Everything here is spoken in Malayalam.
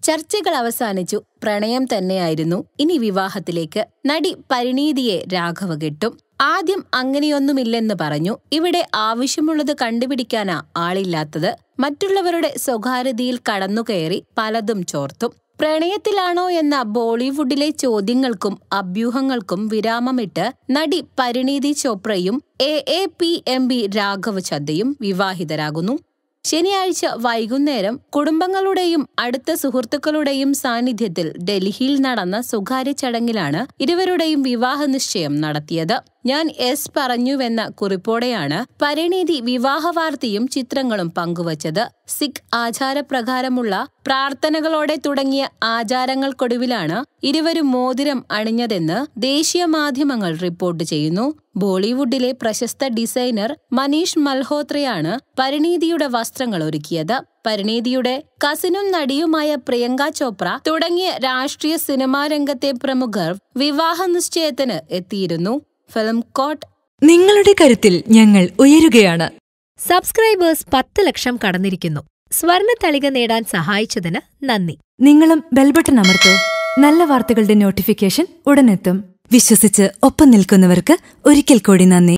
ചർച്ചകൾ അവസാനിച്ചു പ്രണയം തന്നെയായിരുന്നു ഇനി വിവാഹത്തിലേക്ക് നടി പരിണീതിയെ രാഘവ കെട്ടും ആദ്യം അങ്ങനെയൊന്നുമില്ലെന്ന് പറഞ്ഞു ഇവിടെ ആവശ്യമുള്ളത് കണ്ടുപിടിക്കാനാ ആളില്ലാത്തത് മറ്റുള്ളവരുടെ സ്വകാര്യതയിൽ കടന്നുകയറി പലതും ചോർത്തും പ്രണയത്തിലാണോ എന്ന ബോളിവുഡിലെ ചോദ്യങ്ങൾക്കും അഭ്യൂഹങ്ങൾക്കും വിരാമമിട്ട് നടി പരിണീതി ചോപ്രയും A A P M P Raghav ചദ്ദയും വിവാഹിതരാകുന്നു ശനിയാഴ്ച വൈകുന്നേരം കുടുംബങ്ങളുടെയും അടുത്ത സുഹൃത്തുക്കളുടെയും സാന്നിധ്യത്തിൽ ഡൽഹിയിൽ നടന്ന സ്വകാര്യ ചടങ്ങിലാണ് ഇരുവരുടെയും വിവാഹ നിശ്ചയം നടത്തിയത് ഞാൻ എസ് പറഞ്ഞുവെന്ന കുറിപ്പോടെയാണ് പരിണീതി വിവാഹ വാർത്തയും ചിത്രങ്ങളും പങ്കുവച്ചത് സിഖ് ആചാരപ്രകാരമുള്ള പ്രാർത്ഥനകളോടെ തുടങ്ങിയ ആചാരങ്ങൾക്കൊടുവിലാണ് ഇരുവരും മോതിരം അണിഞ്ഞതെന്ന് ദേശീയ മാധ്യമങ്ങൾ റിപ്പോർട്ട് ചെയ്യുന്നു ബോളിവുഡിലെ പ്രശസ്ത ഡിസൈനർ മനീഷ് മൽഹോത്രയാണ് പരിണീതിയുടെ വസ്ത്രങ്ങൾ ഒരുക്കിയത് പരിണീതിയുടെ കസിനും നടിയുമായ പ്രിയങ്ക ചോപ്ര തുടങ്ങിയ രാഷ്ട്രീയ സിനിമാ രംഗത്തെ പ്രമുഖർ വിവാഹ നിശ്ചയത്തിന് എത്തിയിരുന്നു ഫിലിം കോട്ട് നിങ്ങളുടെ കരുത്തിൽ ഞങ്ങൾ ഉയരുകയാണ് സബ്സ്ക്രൈബേഴ്സ് പത്ത് ലക്ഷം കടന്നിരിക്കുന്നു സ്വർണ തളിക നേടാൻ സഹായിച്ചതിന് നന്ദി നിങ്ങളും ബെൽബട്ടൺ അമർത്തോ നല്ല വാർത്തകളുടെ നോട്ടിഫിക്കേഷൻ ഉടനെത്തും വിശ്വസിച്ച് ഒപ്പം നിൽക്കുന്നവർക്ക് ഒരിക്കൽ കൂടി നന്ദി